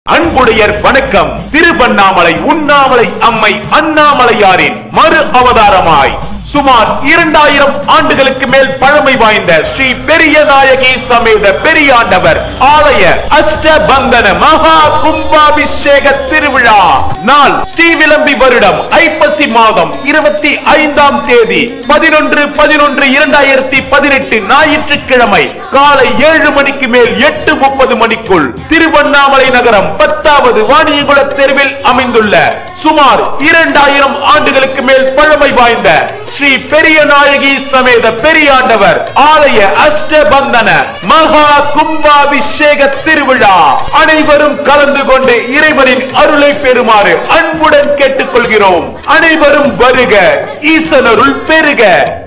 அன்புடையர் வணக்கம் திருவண்ணாமலை உண்ணாமலை அம்மை அண்ணாமலையாரின் மறு அவதாரமாய் சுமார் இரண்டாயிரம் ஆண்டுகளுக்கு மேல் பழமை வாய்ந்த ஸ்ரீ பெரிய நாயகி சமேத பெரியாண்டவர் ஆலய அஷ்டபந்தன மகா கும்பாபிஷேக திருவிழா நாள் ஸ்ரீவிளம்பி வருடம் ஐப்பசி மாதம் இருபத்தி ஐந்தாம் தேதி பதினொன்று பதினொன்று இரண்டாயிரத்தி பதினெட்டு ஞாயிற்றுக்கிழமை காலை ஏழு மணிக்கு மேல் எட்டு முப்பது மணிக்குள் திருவண்ணாமலை நகரம் பத்தாவது வாணியகுல தெருவில் அமைந்துள்ள சுமார் இரண்டாயிரம் ஆண்டுகளுக்கு மேல் பழமை வாய்ந்த ஸ்ரீ பெரிய நாயகி சமேத பெரியாண்டவர் ஆலய அஷ்டபந்தன மகா கும்பாபிஷேக திருவிழா அனைவரும் கலந்து கொண்டு இறைவனின் அருளை பெறுமாறு அன்புடன் கேட்டுக்கொள்கிறோம் அனைவரும் வருக ஈசனருள் பெருக